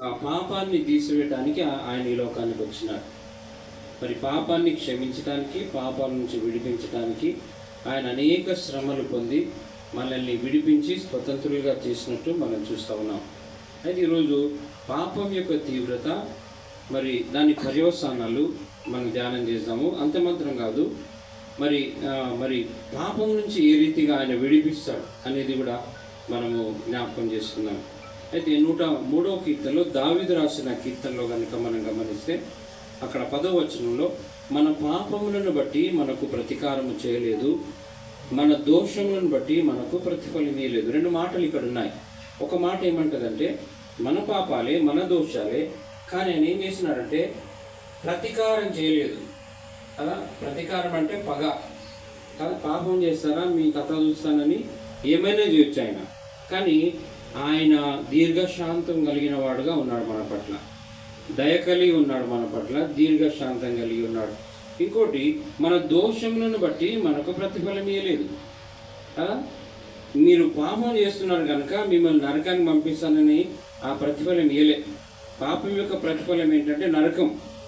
ఆ పాపాన్ని తీసివేయడానికి ఆ- ఆయన ఈ లోకానికి వచ్చినాడు మరి పాపాన్ని క్షమించడానికి పాపాల నుంచి విడిపించడానికి ఆయన అనేక శ్రమలు పొంది మనల్ని విడిపించి స్వతంత్రులుగా చేసినట్టు మనం చూస్తూ ఉన్నాం అయితే ఈరోజు పాపం యొక్క తీవ్రత మరి దాని పర్యవసానాలు మనం ధ్యానం చేద్దాము అంత మాత్రం కాదు మరి ఆ, మరి పాపం నుంచి ఏ రీతిగా ఆయన విడిపిస్తాడు అనేది కూడా మనము జ్ఞాపకం చేసుకుందాం అయితే నూట మూడవ కీర్తనలో దావిదు రాసిన కీర్తనలో కనుక మనం గమనిస్తే అక్కడ పదవ వచనంలో మన పాపములను బట్టి మనకు ప్రతీకారము చేయలేదు మన దోషములను బట్టి మనకు ప్రతిఫలం ఇవ్వలేదు రెండు మాటలు ఇక్కడ ఉన్నాయి ఒక మాట ఏమంటదంటే మన పాపాలే మన దోషాలే కానీ ఆయన ఏం చేసినాడంటే ప్రతీకారం చేయలేదు కదా ప్రతీకారం అంటే పగ కదా పాపం చేస్తారా మీ కథ చూస్తానని ఏమైనా చేయొచ్చు ఆయన కానీ ఆయన దీర్ఘశాంతం కలిగిన వాడుగా ఉన్నాడు మన పట్ల దయ కలిగి ఉన్నాడు మన పట్ల దీర్ఘశాంతం కలిగి ఉన్నాడు ఇంకోటి మన దోషములను బట్టి మనకు ప్రతిఫలం ఇవ్వలేదు కదా మీరు పాపం చేస్తున్నారు కనుక మిమ్మల్ని నరకానికి పంపిస్తానని ఆ ప్రతిఫలం ఇవ్వలే పాపం యొక్క ప్రతిఫలం ఏంటంటే నరకం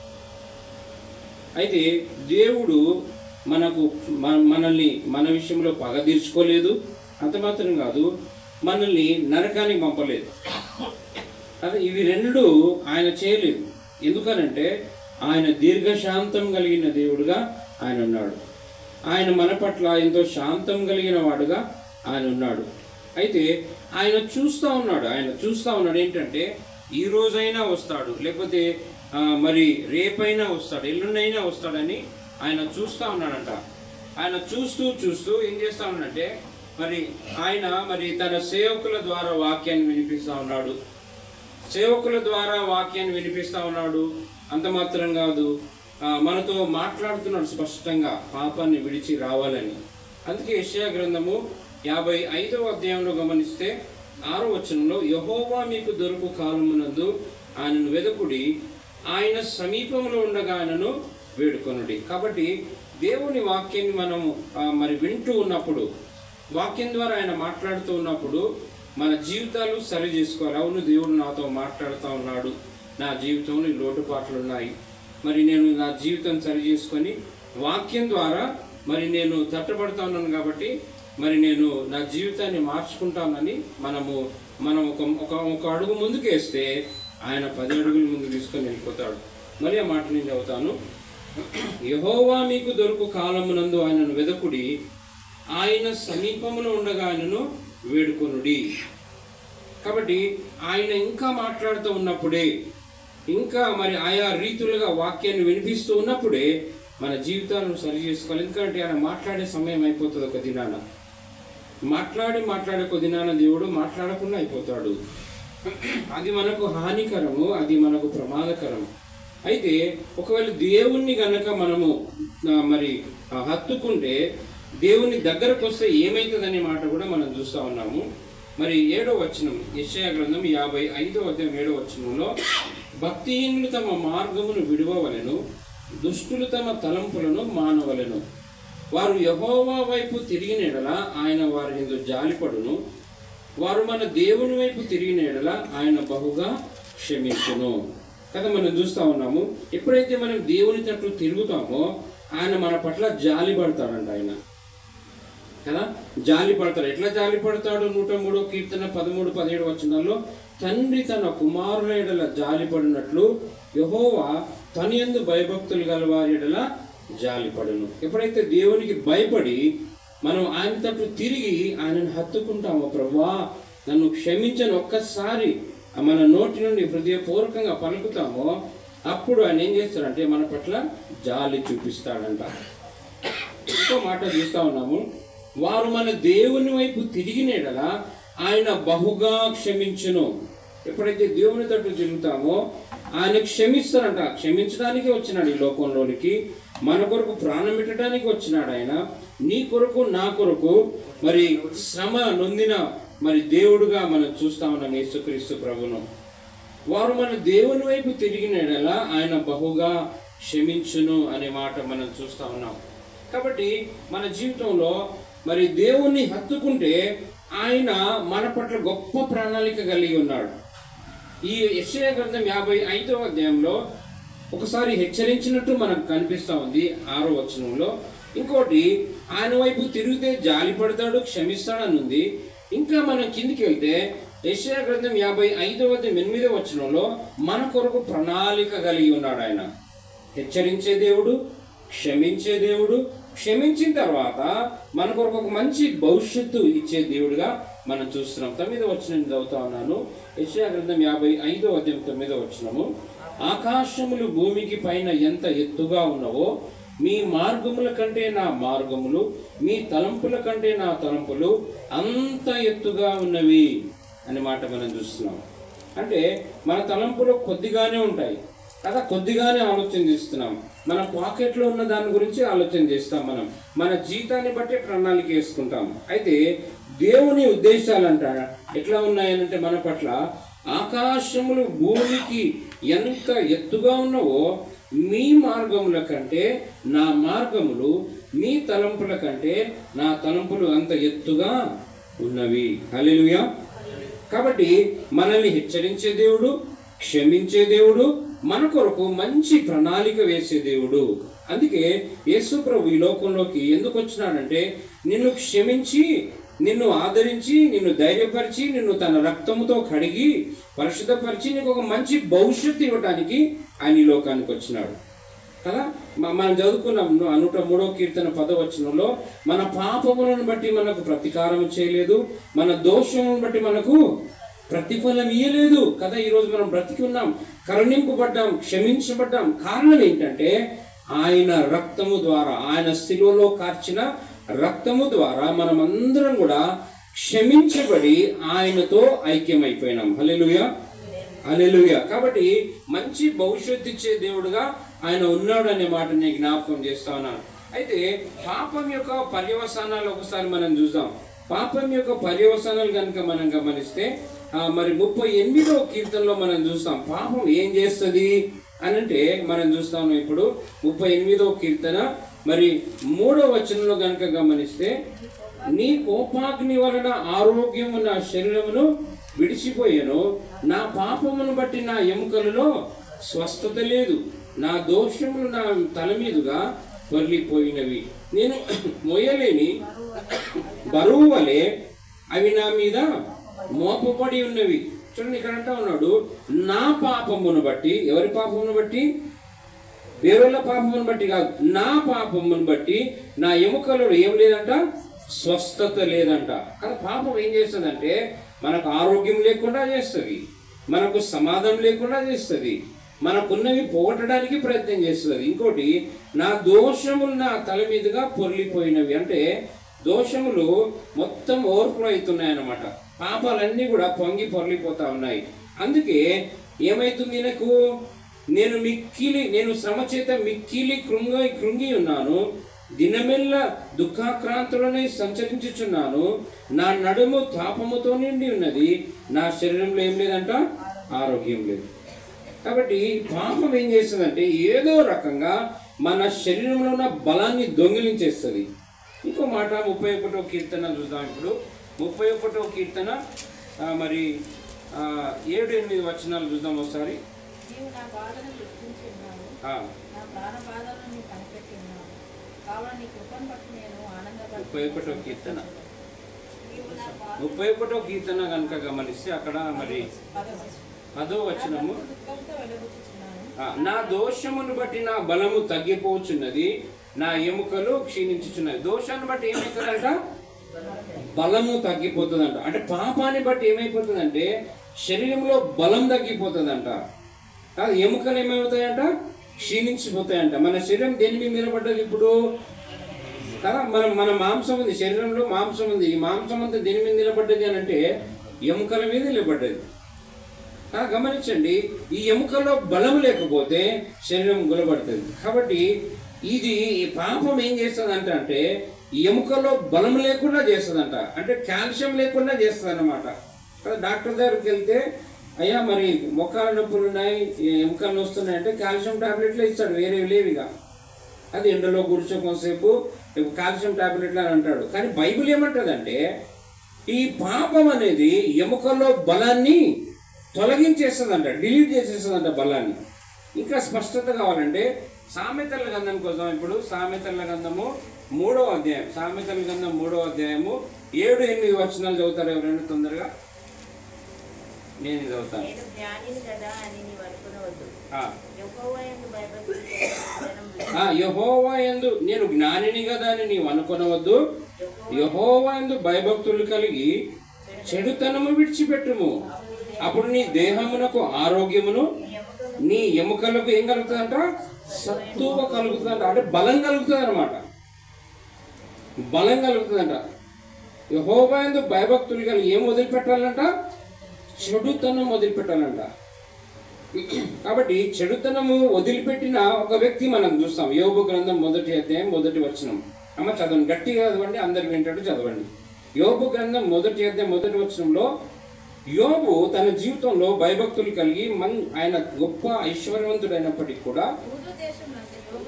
అయితే దేవుడు మనకు మన- మనల్ని మన విషయంలో పగ తీర్చుకోలేదు అంత మాత్రం కాదు మనల్ని నరకానికి పంపలేదు అదే ఇవి రెండు ఆయన చేయలేదు ఎందుకనంటే ఆయన దీర్ఘశాంతం కలిగిన దేవుడుగా ఆయన ఉన్నాడు ఆయన మన పట్ల ఎంతో శాంతం కలిగిన వాడుగా ఆయన ఉన్నాడు అయితే ఆయన చూస్తూ ఉన్నాడు ఆయన చూస్తూ ఉన్నాడు ఏంటంటే ఈ రోజైనా వస్తాడు లేకపోతే ఆ, మరి రేపైనా వస్తాడు ఎల్లుండైనా వస్తాడని ఆయన చూస్తూ ఉన్నాడంట ఆయన చూస్తూ చూస్తూ ఏం చేస్తా ఉన్నాడంటే మరి ఆయన మరి తన సేవకుల ద్వారా వాక్యాన్ని వినిపిస్తూ ఉన్నాడు సేవకుల ద్వారా వాక్యాన్ని వినిపిస్తా ఉన్నాడు అంత మాత్రం కాదు ఆ, మనతో మాట్లాడుతున్నాడు స్పష్టంగా పాపాన్ని విడిచి రావాలని అందుకే యెషయా గ్రంథము యాభై ఐదవ అధ్యాయంలో గమనిస్తే ఆరో వచనంలో యహోవా మీకు దొరుకు కాలమునందు ఆయనను వెదకుడి ఆయన సమీపంలో ఉండగా ఆయనను వేడుకొనుడి కాబట్టి దేవుని వాక్యాన్ని మనము ఆ, మరి వింటూ ఉన్నప్పుడు వాక్యం ద్వారా ఆయన మాట్లాడుతూ ఉన్నప్పుడు మన జీవితాలు సరి చేసుకోవాలి అవును దేవుడు నాతో మాట్లాడుతూ ఉన్నాడు నా జీవితంలో ఈ లోటుపాట్లు ఉన్నాయి మరి నేను నా జీవితం సరి చేసుకొని వాక్యం ద్వారా మరి నేను తట్టబడతా ఉన్నాను కాబట్టి మరి నేను నా జీవితాన్ని మార్చుకుంటానని మనము మనం ఒక ఒక ఒక అడుగు ముందుకేస్తే ఆయన పది అడుగులు ముందు తీసుకొని వెళ్ళిపోతాడు మరి ఆ మాట నేను చదువుతాను యహోవా మీకు దొరుకు కాలమునందు ఆయనను వెదకుడి ఆయన సమీపంలో ఉండగా ఆయనను వేడుకొనుడి కాబట్టి ఆయన ఇంకా మాట్లాడుతూ ఉన్నప్పుడే ఇంకా మరి ఆయా రీతులుగా వాక్యాన్ని వినిపిస్తూ ఉన్నప్పుడే మన జీవితాలను సరి చేసుకోవాలి ఎందుకంటే ఆయన మాట్లాడే సమయం అయిపోతుంది ఒక దినాన మాట్లాడి మాట్లాడే ఒక దినాన దేవుడు మాట్లాడకుండా అయిపోతాడు అది మనకు హానికరము అది మనకు ప్రమాదకరము అయితే ఒకవేళ దేవుణ్ణి గనక మనము ఆ, మరి ఆ, హత్తుకుంటే దేవుని దగ్గరకు వస్తే ఏమవుతుందనే మాట కూడా మనం చూస్తా ఉన్నాము మరి ఏడో వచనం యెషయా గ్రంథం యాభై ఐదో అధ్యాయం ఏడో వచనంలో భక్తిహీనులు తమ మార్గమును విడువవలెను దుష్టులు తమ తలంపులను మానవలెను వారు యహోవా వైపు తిరిగిన ఎడల ఆయన వారి ఎందు జాలిపడును వారు మన దేవుని వైపు తిరిగిన ఎడల ఆయన బహుగా క్షమించును కదా మనం చూస్తా ఉన్నాము ఎప్పుడైతే మనం దేవుని తట్టు తిరుగుతామో ఆయన మన పట్ల జాలి పడతాడంట ఆయన కదా జాలి పడతాడు ఎట్లా జాలి పడతాడు నూట మూడో కీర్తన పదమూడు పదిహేడు వచనాల్లో తండ్రి తన కుమారుల ఎడల జాలి పడినట్లు యహోవా తన యందు భయభక్తులు గల వారి ఎడల జాలి పడును ఎప్పుడైతే దేవునికి భయపడి మనం ఆయన తట్టు తిరిగి ఆయనను హత్తుకుంటామో ప్రభువా నన్ను క్షమించని ఒక్కసారి మన నోటి నుండి హృదయపూర్వకంగా పలుకుతామో అప్పుడు ఆయన ఏం చేస్తాడంటే మన పట్ల జాలి చూపిస్తాడంట ఇంకో మాట చూస్తా ఉన్నాము వారు మన దేవుని వైపు తిరిగినేడల ఆయన బహుగా క్షమించును ఎప్పుడైతే దేవుని తట్టు తిరుగుతామో ఆయన క్షమిస్తారంట క్షమించడానికి వచ్చినాడు ఈ లోకంలోనికి మన కొరకు ప్రాణం పెట్టడానికి వచ్చినాడు ఆయన నీ కొరకు నా కొరకు మరి శ్రమ నొందిన మరి దేవుడుగా మనం చూస్తా ఉన్నాం యేసుక్రీస్తు ప్రభును వారు మన దేవుని వైపు తిరిగిన ఎడల ఆయన బహుగా క్షమించును అనే మాట మనం చూస్తా ఉన్నాం కాబట్టి మన జీవితంలో మరి దేవుణ్ణి హత్తుకుంటే ఆయన మన పట్ల గొప్ప ప్రణాళిక కలిగి ఉన్నాడు ఈ యెషయా గ్రంథం యాభై ఐదవ అధ్యాయంలో ఒకసారి హెచ్చరించినట్టు మనకు కనిపిస్తా ఉంది ఆరో వచనంలో ఇంకోటి ఆయన వైపు తిరిగితే జాలి పడతాడు క్షమిస్తాడని ఉంది ఇంకా మనం కిందికి వెళ్తే యెషయా గ్రంథం యాభై ఐదవ ఎనిమిదవ వచనంలో మన కొరకు ప్రణాళిక కలిగి ఉన్నాడు ఆయన హెచ్చరించే దేవుడు క్షమించే దేవుడు క్షమించిన తర్వాత మన కొరకు ఒక మంచి భవిష్యత్తు ఇచ్చే దేవుడుగా మనం చూస్తున్నాం తొమ్మిదో వచ్చిన చదువుతా ఉన్నాను యెషయా గ్రంథం యాభై ఐదో అధ్యాయం తొమ్మిదో వచ్చినము ఆకాశములు భూమికి పైన ఎంత ఎత్తుగా ఉన్నవో మీ మార్గముల కంటే నా మార్గములు మీ తలంపుల కంటే నా తలంపులు అంత ఎత్తుగా ఉన్నవి అనే మాట మనం చూస్తున్నాం అంటే మన తలంపులు కొద్దిగానే ఉంటాయి కదా కొద్దిగానే ఆలోచన చేస్తున్నాం మన పాకెట్లో ఉన్న దాని గురించి ఆలోచన చేస్తాం మనం మన జీతాన్ని బట్టి ప్రణాళిక వేసుకుంటాం అయితే దేవుని ఉద్దేశాలు అంట ఎట్లా ఉన్నాయనంటే మన పట్ల ఆకాశములు భూమికి ఎంత ఎత్తుగా ఉన్నవో మీ మార్గముల కంటే నా మార్గములు మీ తలంపుల కంటే నా తలంపులు అంత ఎత్తుగా ఉన్నవి హల్లెలూయా కాబట్టి మనల్ని హెచ్చరించే దేవుడు క్షమించే దేవుడు మన కొరకు మంచి ప్రణాళిక వేసే దేవుడు అందుకే యేసు ప్రభు ఈ లోకంలోకి ఎందుకు వచ్చినాడంటే నిన్ను క్షమించి నిన్ను ఆదరించి నిన్ను ధైర్యపరిచి నిన్ను తన రక్తముతో కడిగి పరిశుద్ధపరిచి నీకు ఒక మంచి భవిష్యత్తు ఇవ్వడానికి ఆయన ఈ లోకానికి వచ్చినాడు కదా మ- మనం చదువుకున్నాం ను- నూట మూడో కీర్తన పదవచనంలో మన పాపములను బట్టి మనకు ప్రతీకారం చేయలేదు మన దోషములను బట్టి మనకు ప్రతిఫలం ఇయ్యలేదు కదా ఈరోజు మనం బ్రతికి ఉన్నాం కరుణింపబడ్డాం క్షమించబడ్డాం కారణం ఏంటంటే ఆయన రక్తము ద్వారా ఆయన శిలువలో కార్చిన రక్తము ద్వారా మనం అందరం కూడా క్షమించబడి ఆయనతో ఐక్యమైపోయినాం హల్లెలూయా అలెలుయ కాబట్టి మంచి భవిష్యత్తు ఇచ్చే దేవుడుగా ఆయన ఉన్నాడు అనే మాట నేను జ్ఞాపకం చేస్తా ఉన్నాను అయితే పాపం యొక్క పర్యవసానాలు ఒకసారి మనం చూద్దాం పాపం యొక్క పర్యవసానాలు కనుక మనం గమనిస్తే ఆ, మరి ముప్పై ఎనిమిదో కీర్తనలో మనం చూస్తాం పాపం ఏం చేస్తుంది అని అంటే మనం చూస్తాము ఇప్పుడు ముప్పై ఎనిమిదో కీర్తన మరి మూడో వచనంలో కనుక గమనిస్తే నీ కోపాగ్ని వలన ఆరోగ్యము నా శరీరమును విడిచిపోయాను నా పాపమును బట్టి నా ఎముకలలో స్వస్థత లేదు నా దోషములు నా తల మీదుగా పొర్లిపోయినవి నేను మోయలేని బరువు వలె అవి నా మీద మోపబడి ఉన్నవి చూడండి ఇక్కడ అంటా ఉన్నాడు నా పాపమును బట్టి ఎవరి పాపమును బట్టి వేరొల్ల పాపమును బట్టి కాదు నా పాపమును బట్టి నా ఎముకలలో ఏం లేదంట స్వస్థత లేదంట కానీ పాపం ఏం చేస్తుందంటే మనకు ఆరోగ్యం లేకుండా చేస్తుంది మనకు సమాధానం లేకుండా చేస్తుంది మనకున్నవి పోగొట్టడానికి ప్రయత్నం చేస్తుంది ఇంకోటి నా దోషములు నా తల మీదుగా పొర్లిపోయినవి అంటే దోషములు మొత్తం ఓవర్ఫ్లో అవుతున్నాయి అన్నమాట పాపాలన్నీ కూడా పొంగి పొర్లిపోతా ఉన్నాయి అందుకే ఏమైతుంది నాకు నేను మిక్కిలి నేను శ్రమ చేత మిక్కిలి కృంగ కృంగి ఉన్నాను దినమెల్ల దుఃఖాక్రాంతులనే సంచరించుచున్నాను నా నడుము తాపముతో నిండి ఉన్నది నా శరీరంలో ఏం లేదంట ఆరోగ్యం లేదు కాబట్టి పాపం ఏం చేస్తుందంటే ఏదో రకంగా మన శరీరంలో ఉన్న బలాన్ని దొంగిలించేస్తుంది ఇంకో మాట ముప్పై ఒకటో కీర్తన చూద్దాం ఇప్పుడు ముప్పై ఒకటో కీర్తన ఆ, మరి ఆ, ఏడు ఎనిమిది వచనాలు చూద్దాం ఒకసారి నీవు నా బాధను గుర్తించి ఉన్నావు ఆ, నా ప్రాణ బాధలను నీవు కనిపెట్టి ఉన్నావు కావున నీ కృపను బట్టి నేను ముప్పై ఒకటో ఆనందపడుతున్నాను కీర్తన నీవు నా బాధ ముప్పై ఒకటో కీర్తన కనుక గమనిస్తే అక్కడ మరి పదో వచనము దుఃఖంతో వెలుగుతున్నాను ఆ, నా దోషమును బట్టి నా బలము తగ్గిపోచున్నది నా ఎముకలు క్షీణించుచున్నది దోషాన్ని బట్టి ఏమవుతుందంట బలము తగ్గిపోతుందంట అంటే పాపాన్ని బట్టి ఏమైపోతుందంటే శరీరంలో బలం తగ్గిపోతుందంట కాదు ఎముకలు ఏమవుతాయంట క్షీణించిపోతాయంట మన శరీరం దేని మీద నిలబడ్డది ఇప్పుడు కదా మన మన మాంసం ఉంది శరీరంలో మాంసం ఉంది ఈ మాంసం అంతా దేని మీద నిలబడ్డది అని అంటే ఎముకల మీద నిలబడ్డది ఆ, గమనించండి ఈ ఎముకల్లో బలం లేకపోతే శరీరం గులబడుతుంది కాబట్టి ఇది ఈ పాపం ఏం చేస్తుంది అంటే ఈ ఎముకల్లో బలం లేకుండా చేస్తుందంట అంటే కాల్షియం లేకుండా చేస్తుంది అనమాట డాక్టర్ దగ్గరికి వెళ్తే అయ్యా మరి మొక్కల నొప్పులు ఉన్నాయి ఈ ఎముకలు వస్తున్నాయి అంటే కాల్షియం టాబ్లెట్లు ఇస్తాడు వేరే లేవిగా అది ఎండలో కూర్చో కొంతసేపు కాల్షియం టాబ్లెట్లు అని అంటాడు కానీ బైబిల్ ఏమంటదంటే ఈ పాపం అనేది ఎముకల్లో బలాన్ని తొలగించేస్తుందంట డిలీట్ చేసేస్తుందంట బలాన్ని ఇంకా స్పష్టత కావాలంటే సామెతల గంధం కోసం ఇప్పుడు సామెతల గంధము మూడవ అధ్యాయం సామెతల గంధం మూడవ అధ్యాయము ఏడు ఎనిమిది వచనాలు చదువుతారు ఎవరైనా తొందరగా నేను ఇది చదువుతాను నేను జ్ఞానిని కదా అని నీవు అనుకునవద్దు ఆ. యెహోవా యందు భయభక్తులు కలిగిన జనం ఆ, యెహోవా యందు నేను జ్ఞానిని కదా అని నీవు అనుకొనవద్దు యెహోవా యందు భయభక్తులు కలిగి చెడుతనము విడిచిపెట్టుము అప్పుడు నీ దేహమునకు ఆరోగ్యమును నీ ఎముకలకు ఏం కలుగుతుందంట సత్తువ కలుగుతుందంట అంటే బలం కలుగుతుంది అనమాట బలం కలుగుతుందంట యెహోవా యందు భయభక్తులు కలిగి ఏం వదిలిపెట్టాలంట చెడుతనం వదిలిపెట్టాలంట కాబట్టి చెడుతనము వదిలిపెట్టిన ఒక వ్యక్తి మనం చూస్తాం యోగు గ్రంథం మొదటి అధ్యాయం మొదటి వచనం అమ్మ చదవండి గట్టిగా చదవండి అందరు వింటాడు చదవండి యోగు గ్రంథం మొదటి అధ్యాయం మొదటి వచనంలో యోబు తన జీవితంలో భయభక్తులు కలిగి మన్ ఆయన గొప్ప ఐశ్వర్యవంతుడైనప్పటికీ కూడా ఊదు దేశంలో యోగ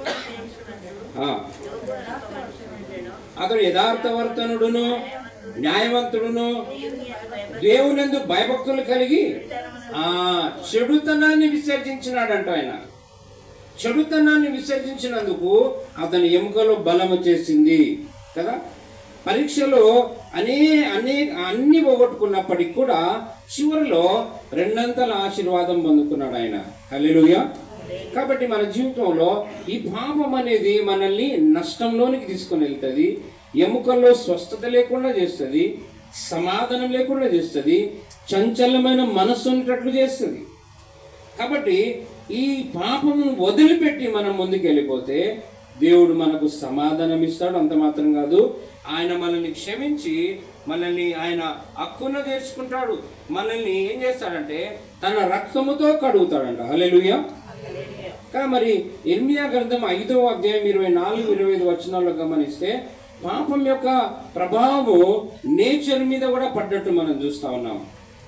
ఆ, యోగు నమ్మకవర్షముండెను. అతడు యథార్థవర్తనుడును న్యాయవంతుడును దేవుని యందు భయభక్తులు దేవునందు భయభక్తులు కలిగి ఆ చెడుతనాన్ని విసర్జించినాడంట ఆయన చెడుతనాన్ని విసర్జించినందుకు అతని ఎముకలో బలం వచ్చేసింది కదా పరీక్షలో అనే అనే అన్ని పోగొట్టుకున్నప్పటికి కూడా చివరిలో రెండంతల ఆశీర్వాదం పొందుకున్నాడు ఆయన హల్లెలూయా కాబట్టి మన జీవితంలో ఈ పాపం అనేది మనల్ని నష్టంలోనికి తీసుకొని వెళ్తుంది ఎముకల్లో స్వస్థత లేకుండా చేస్తుంది సమాధానం లేకుండా చేస్తుంది చంచలమైన మనస్సు ఉన్నట్లు చేస్తుంది కాబట్టి ఈ పాపమును వదిలిపెట్టి మనం ముందుకు వెళ్ళిపోతే దేవుడు మనకు సమాధానం ఇస్తాడు అంత మాత్రం కాదు ఆయన మనల్ని క్షమించి మనల్ని ఆయన హక్కున చేర్చుకుంటాడు మనల్ని ఏం చేస్తాడంటే తన రక్తముతో కడుగుతాడంట హల్లెలూయా కానీ మరి ఇర్మియా గ్రంథం ఐదవ అధ్యాయం ఇరవై నాలుగు ఇరవై ఐదు వచనాల్లో గమనిస్తే పాపం యొక్క ప్రభావము నేచర్ మీద కూడా పడ్డట్టు మనం చూస్తా ఉన్నాం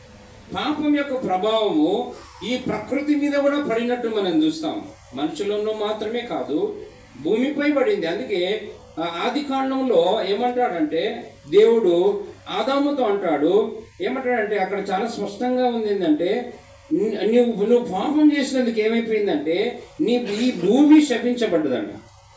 పాపం యొక్క ప్రభావము ఈ ప్రకృతి మీద కూడా పడినట్టు మనం చూస్తాం మనుషులలో మాత్రమే కాదు భూమిపై పడింది అందుకే ఆ ఆది కాండంలో ఏమంటాడంటే దేవుడు ఆదాముతో అంటాడు ఏమంటాడంటే అక్కడ చాలా స్పష్టంగా ఉంది ఏంటంటే ని- నువ్వు నువ్వు పాపం చేసినందుకు ఏమైపోయిందంటే నీ ఈ భూమి శపించబడ్డదంట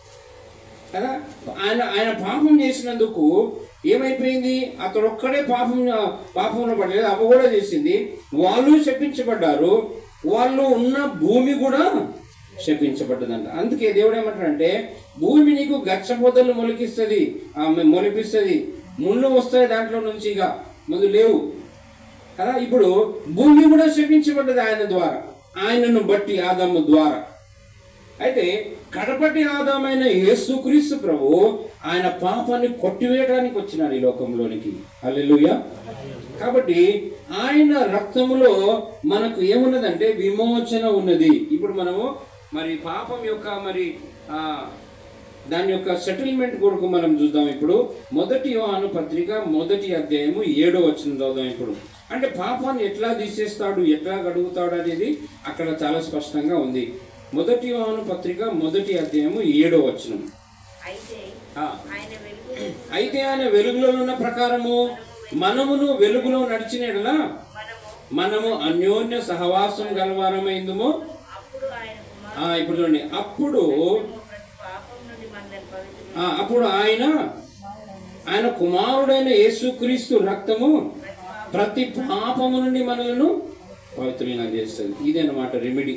కదా ఆయన ఆయన పాపం చేసినందుకు ఏమైపోయింది అతడు ఒక్కడే పాపం పాపంలో పడలేదు అవ్వ కూడా చేసింది వాళ్ళు శపించబడ్డారు వాళ్ళు ఉన్న భూమి కూడా శపించబడ్డదంట అందుకే దేవుడు ఏమంటాడంటే భూమి నీకు గచ్చబొద్దలు మొలికిస్తుంది ఆమె మొలిపిస్తుంది ముళ్ళు వస్తాయి దాంట్లో నుంచి ఇక ముందు లేవు కదా ఇప్పుడు భూమి కూడా శపించబడ్డది ఆయన ద్వారా ఆయనను బట్టి ఆదమ్మ ద్వారా అయితే కడపటి ఆదామైన యేసుక్రీస్తు ప్రభు ఆయన పాపాన్ని కొట్టివేయడానికి వచ్చినాడు ఈ లోకంలోనికి హల్లెలూయా కాబట్టి ఆయన రక్తములో మనకు ఏమున్నదంటే విమోచన ఉన్నది ఇప్పుడు మనము మరి పాపం యొక్క మరి ఆ దాని యొక్క సెటిల్మెంట్ కొరకు మనం చూద్దాం ఇప్పుడు మొదటి యోహాను పత్రిక మొదటి అధ్యాయము ఏడో వచ్చిన చదువుదాం ఇప్పుడు అంటే పాపాన్ని ఎట్లా తీసేస్తాడు ఎట్లా గడుగుతాడు అనేది అక్కడ చాలా స్పష్టంగా ఉంది మొదటి యోహాను పత్రిక మొదటి అధ్యాయము ఏడో వచనం అయితే ఆ, ఆయన వెలుగు అయితే ఆయన వెలుగులో ఉన్న ప్రకారము మనమును వెలుగులో నడిచిన యెడల మనము మనము అన్యోన్య సహవాసం గలవారమైందుము అప్పుడు ఆయన కుమారుడు ఆ, ఇప్పుడు చూడండి అప్పుడు ప్రతి పాపం నుండి మనల్ని పవిత్రులు ఆ, అప్పుడు ఆయన ఆయన కుమారుడైన యేసుక్రీస్తు రక్తము ప్రతి పాపము నుండి మనలను పవిత్రంగా చేస్తుంది ఇదన్నమాట రెమెడీ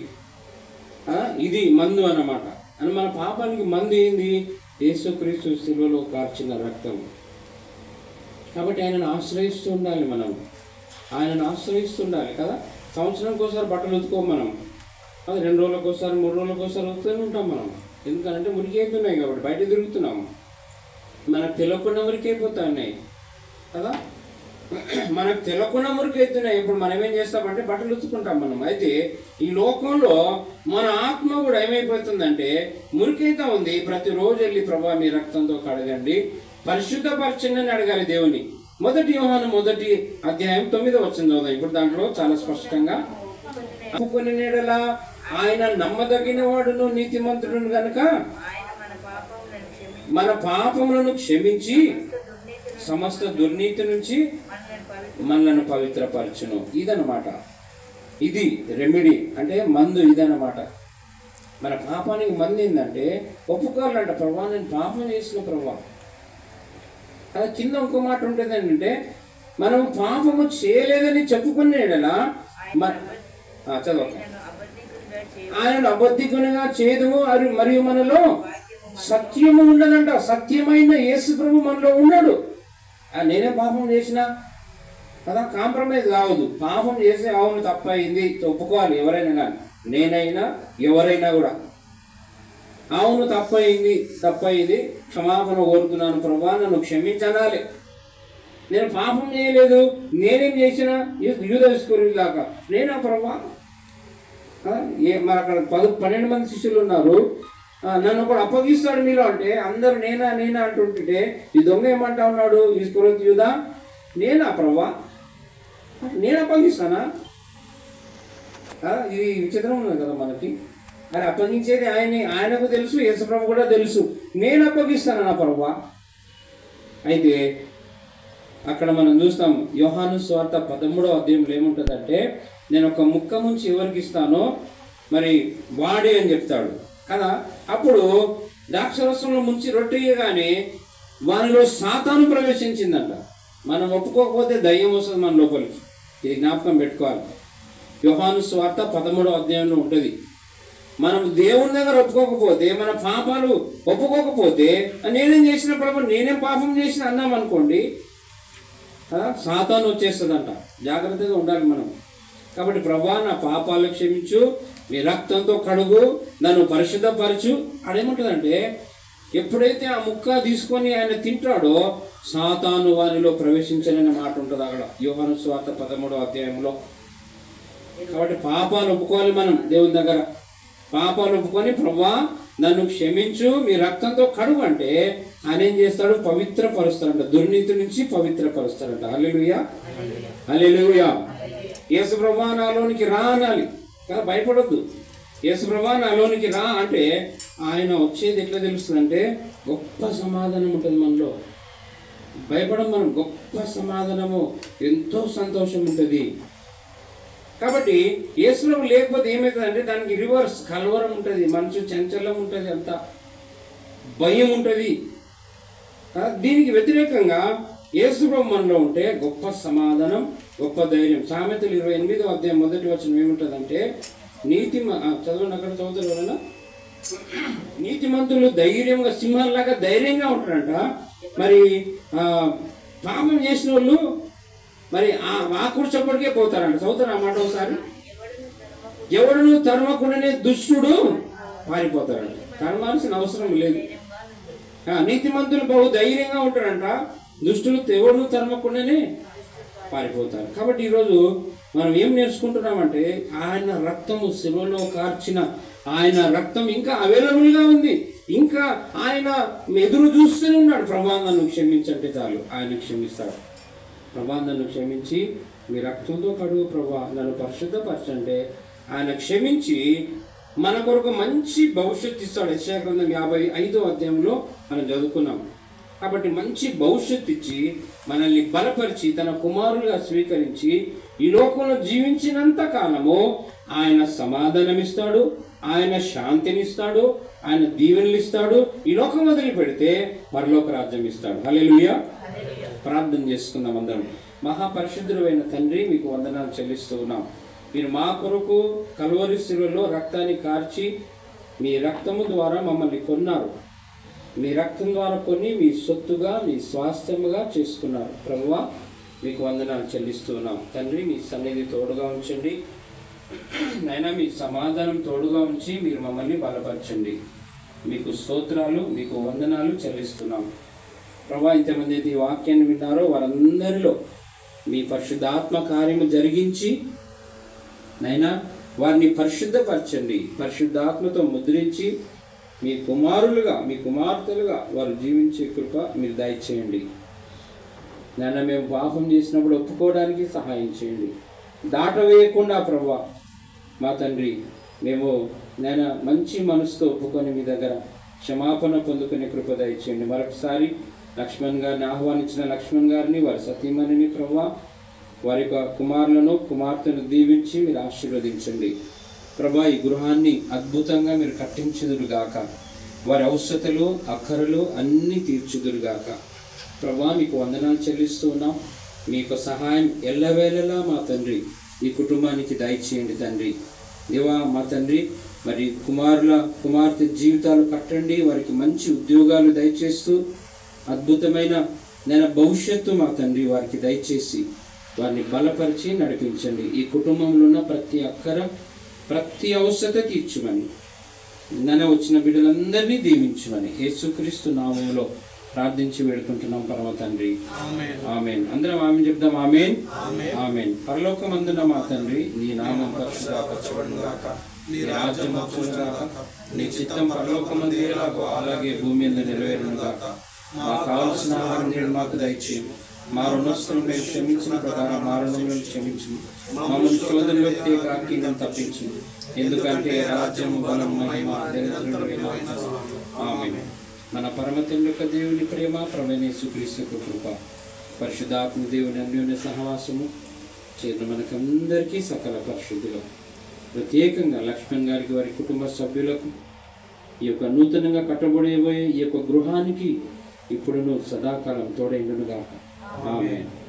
ఆ, ఇది మందు అన్నమాట అని మన పాపానికి మందు ఏంది యేసుక్రీస్తు శిలువలో కార్చిన రక్తం కాబట్టి ఆయనను ఆశ్రయిస్తూ ఉండాలి మనం ఆయనను ఆశ్రయిస్తూ ఉండాలి కదా సంవత్సరానికి ఒకసారి బట్టలు ఉతుకోం మనం అది రెండు రోజులకు ఒకసారి మూడు రోజులకు ఒకసారి ఉతుకుతూనే ఉంటాం మనం ఎందుకంటే మురికైతున్నాయి కాబట్టి బయట తిరుగుతున్నాం మనకు తెలియకుండా మురికైపోతున్నాయి కదా మనకు తెలియకుండా మురికైతున్నాయి ఇప్పుడు మనం ఏం చేస్తామంటే బట్టలు ఉతుకుంటాం మనం అయితే ఈ లోకంలో మన ఆత్మ కూడా ఏమైపోతుందంటే మురికైతా ఉంది ప్రతిరోజు వెళ్ళి ప్రభా మీ రక్తంతో కడగండి పరిశుద్ధపరచండి అని అడగాలి దేవుని మొదటి యోహాను మొదటి అధ్యాయం తొమ్మిదో వచ్చింది చదువుదాం ఇప్పుడు దాంట్లో చాలా స్పష్టంగా ఒప్పుకొని నీడలా ఆయన నమ్మదగిన వాడును నీతిమంతుడును గనుక ఆయన మన పాపములను క్షమించి మన పాపములను క్షమించి దుర్నీతిని సమస్త దుర్నీతి నుంచి మనల్ని పవిత్ర మనలను పవిత్రపరచును ఇదనమాట ఇది రెమెడీ అంటే మందు ఇదన్నమాట మన పాపానికి మంది ఏంటంటే ఒప్పుకోవాలంట ప్రభా నేను పాపం చేసిన ప్రభా అది కింద ఇంకో మాట ఉంటుంది ఏంటంటే మనం పాపము చేయలేదని చెప్పుకునే యెడల మ- ఆ, చదవ నేను అబద్ధికుడిగా చేయ ఆయన అబద్ధికునిగా చేదు అరి- మరియు మనలో సత్యము ఉండదంట సత్యమైన యేసు ప్రభు మనలో ఉన్నాడు ఆ, నేనే పాపం చేసిన కదా కాంప్రమైజ్ కావద్దు పాపం చేసి అవును తప్పయింది ఒప్పుకోవాలి ఎవరైనా కానీ నేనైనా ఎవరైనా కూడా అవును తప్పయింది తప్పయింది క్షమాపణ కోరుతున్నాను ప్రభా నన్ను క్షమించనాలి నేను పాపం చేయలేదు నేనేం చేసిన యూదస్కూరి దాకా నేనా ప్రభా ఆ, ఏ మరి అక్కడ పది పన్నెండు మంది శిష్యులు ఉన్నారు ఆ, నన్ను ఒకడు అప్పగిస్తాడు మీలో అంటే అందరు నేనా నేనా అంటుంటే ఈ దొంగ ఏమంటా ఉన్నాడు ఈ స్కూరత్ యూదా నేనా ప్రభా నేను అప్పగిస్తానా ఆ, ఇది విచిత్రం ఉన్నది కదా మనకి అది అప్పగించేది ఆయనే ఆయనకు తెలుసు యేసుప్రభు కూడా తెలుసు నేను అప్పగిస్తాను నా ప్రభా అయితే అక్కడ మనం చూస్తాం యోహాను స్వార్థ పదమూడవ అధ్యాయంలో ఏముంటుందంటే నేను ఒక ముక్క ముంచి ఎవరికి ఇస్తానో మరి వాడే అని చెప్తాడు కదా అప్పుడు ద్రాక్షరసంలో ముంచి రొట్టెయ్యగానే వానిలో సాతాను ప్రవేశించిందంట మనం ఒప్పుకోకపోతే దయ్యం వస్తుంది మన లోపలికి ఇది జ్ఞాపకం పెట్టుకోవాలి యోహాను స్వార్థ పదమూడవ అధ్యాయంలో ఉంటుంది మనం దేవుని దగ్గర ఒప్పుకోకపోతే మన పాపాలు ఒప్పుకోకపోతే నేనేం చేసిన ప్రభు నేనేం పాపం చేసిన అన్నాం అనుకోండి కదా సాతాను వచ్చేస్తుందంట జాగ్రత్తగా ఉండాలి మనం కాబట్టి ప్రభా నా పాపాలు క్షమించు నీ రక్తంతో కడుగు నన్ను పరిశుద్ధపరచు ఆడేముంటుందంటే ఎప్పుడైతే ఆ ముక్క తీసుకొని ఆయన తింటాడో సాతాను వారిలో ప్రవేశించాలనే మాట ఉంటుంది అక్కడ యోహాను స్వార్థ పదమూడవ అధ్యాయంలో కాబట్టి పాపాలు ఒప్పుకోవాలి మనం దేవుని దగ్గర పాపాలు ఒప్పుకొని ప్రభా నన్ను క్షమించు మీ రక్తంతో కడుగు అంటే ఆయన ఏం చేస్తాడు పవిత్రపరుస్తాడంట దుర్నీతి నుంచి పవిత్రపరుస్తాడంట హల్లెలూయా హల్లెలూయా యేసు ప్రభా నాలోనికి రా అనాలి కదా భయపడొద్దు యేసు ప్రభా నాలోనికి రా అంటే ఆయన వచ్చేది ఎట్లా తెలుస్తుంది అంటే గొప్ప సమాధానం ఉంటుంది మనలో భయపడం మనం గొప్ప సమాధానము ఎంతో సంతోషం ఉంటుంది కాబట్టి యేసుప్రభు లేకపోతే ఏమవుతుందంటే దానికి రివర్స్ కలవరం ఉంటుంది మనసు చంచలం ఉంటుంది అంతా భయం ఉంటుంది ఆ, దీనికి వ్యతిరేకంగా యేసుప్రభు మనలో ఉంటే గొప్ప సమాధానం గొప్ప ధైర్యం సామెతలు ఇరవై ఎనిమిదో అధ్యాయం మొదటి వచనం ఏముంటుందంటే నీతి చదవండి అక్కడ చదువుతారు ఎవరైనా నీతిమంతులు ధైర్యంగా సింహాల్లాగా ధైర్యంగా ఉంటారంట మరి ఆ, పాపం చేసిన వాళ్ళు మరి ఆ వాకుడు చప్పటికే పోతారంట చదువుతారు ఆ మాట ఒకసారి ఎవడును తరమకుండానే దుష్టుడు పారిపోతాడంట తరమాల్సిన అవసరం లేదు ఆ, నీతిమంతులు బహు ధైర్యంగా ఉంటారంట దుష్టులు ఎవడును తరమకుండానే పారిపోతారు కాబట్టి ఈరోజు మనం ఏం నేర్చుకుంటున్నామంటే ఆయన రక్తము శిలువలో కార్చిన ఆయన రక్తం ఇంకా అవైలబుల్గా ఉంది ఇంకా ఆయన ఎదురు చూస్తూనే ఉన్నాడు ప్రభా నన్ను క్షమించంటే చాలు ఆయన క్షమిస్తాడు ప్రభా నన్ను క్షమించి మీ రక్తంతో కడుగు ప్రభా నన్ను పరిశుద్ధపరచంటే ఆయన క్షమించి మన కొరకు మంచి భవిష్యత్తు ఇస్తాడు యెషయా గ్రంథం యాభై ఐదో అధ్యాయంలో మనం చదువుకున్నాం కాబట్టి మంచి భవిష్యత్తు ఇచ్చి మనల్ని బలపరిచి తన కుమారులుగా స్వీకరించి ఈ లోకంలో జీవించినంత కాలము ఆయన సమాధానమిస్తాడు ఆయన శాంతినిస్తాడు ఆయన దీవెనలు ఇస్తాడు ఈ లోకం వదిలిపెడితే పరలోక రాజ్యం ఇస్తాడు హల్లెలూయా ప్రార్థన చేసుకుందాం అందరం మహాపరిశుద్ధుడైన తండ్రి మీకు వందనాలు చెల్లిస్తూ ఉన్నాం మీరు మా కొరకు కలువరి శిలువలో రక్తాన్ని కార్చి మీ రక్తము ద్వారా మమ్మల్ని కొన్నారు మీ రక్తం ద్వారా కొని మీ సొత్తుగా మీ స్వాస్థ్యముగా చేసుకున్నారు ప్రభువా మీకు వందనాలు చెల్లిస్తూ ఉన్నాం తండ్రి మీ సన్నిధి తోడుగా ఉంచండి నైనా మీ సమాధానం తోడుగా ఉంచి మీరు మమ్మల్ని బలపరచండి మీకు స్తోత్రాలు మీకు వందనాలు చెల్లిస్తున్నాం ప్రభా ఇంతమంది అయితే ఈ వాక్యాన్ని విన్నారో వారందరిలో మీ పరిశుద్ధాత్మ కార్యము జరిగించి నైనా వారిని పరిశుద్ధపరచండి పరిశుద్ధాత్మతో ముద్రించి మీ కుమారులుగా మీ కుమార్తెలుగా వారు జీవించే కృప మీరు దయచేయండి నాన్న మేము పాపం చేసినప్పుడు ఒప్పుకోవడానికి సహాయం చేయండి దాటవేయకుండా ప్రభా మా తండ్రి మేము నేను మంచి మనసుతో ఒప్పుకొని మీ దగ్గర క్షమాపణ పొందుకునే కృప దయచేయండి మరొకసారి లక్ష్మణ్ గారిని ఆహ్వానించిన లక్ష్మణ్ గారిని వారి సతీమణిని ప్రభా వారి యొక్క కుమారులను కుమార్తెను దీవించి మీరు ఆశీర్వదించండి ప్రభా ఈ గృహాన్ని అద్భుతంగా మీరు కట్టించుదురుగాక వారి అవసరతలు అక్కరలు అన్నీ తీర్చుదురుగాక ప్రభా మీకు వందనాలు చెల్లిస్తూ ఉన్నాం మీ యొక్క సహాయం ఎల్లవేళలా మా తండ్రి ఈ కుటుంబానికి దయచేయండి తండ్రి దేవా మా తండ్రి మరి కుమారుల కుమార్తె జీవితాలు కట్టండి వారికి మంచి ఉద్యోగాలు దయచేస్తూ అద్భుతమైన నేను భవిష్యత్తు మా తండ్రి వారికి దయచేసి వారిని బలపరిచి నడిపించండి ఈ కుటుంబంలో ఉన్న ప్రతి అక్కర ప్రతి అవసరత తీర్చుమని నిన్న వచ్చిన బిడ్డలందరినీ దీవించమని యేసుక్రీస్తు నామంలో ప్రార్థించి వేడుకుంటున్నాం పరమ తండ్రి ఆమెన్ అందరం ఆమె చెప్దాం ఆమెన్ ఆమెన్ పరలోకమందున మా తండ్రి నీ నామం పరిశుద్ధపరచబడును గాక నీ రాజ్యం వచ్చును గాక నీ చిత్తం పరలోకమందు ఎలాగో అలాగే భూమి మీద నెరవేరును గాక మాకు కావలసిన ఆహారం నేడు మాకు దయచేయము మా రుణస్తులు మేము క్షమించిన ప్రకారం మా రుణములను క్షమించు మమ్మల్ని శోధనలో కాకి తప్పించు ఎందుకంటే రాజ్యము బలం మహిమ దరిద్రుడు ఆమె మన పరమ తండ్రి యొక్క దేవుని ప్రేమ ప్రవేణేశు క్రీస్తు కృప పరిశుద్ధాత్మ దేవుని అన్యోన్య సహవాసము చేత మనకందరికీ సకల పరిశుద్ధులు ప్రత్యేకంగా లక్ష్మణ్ గారికి వారి కుటుంబ సభ్యులకు ఈ యొక్క నూతనంగా కట్టబడబోయే ఈ యొక్క గృహానికి ఇప్పుడును సదాకాలం తోడైండునుగా ఆమె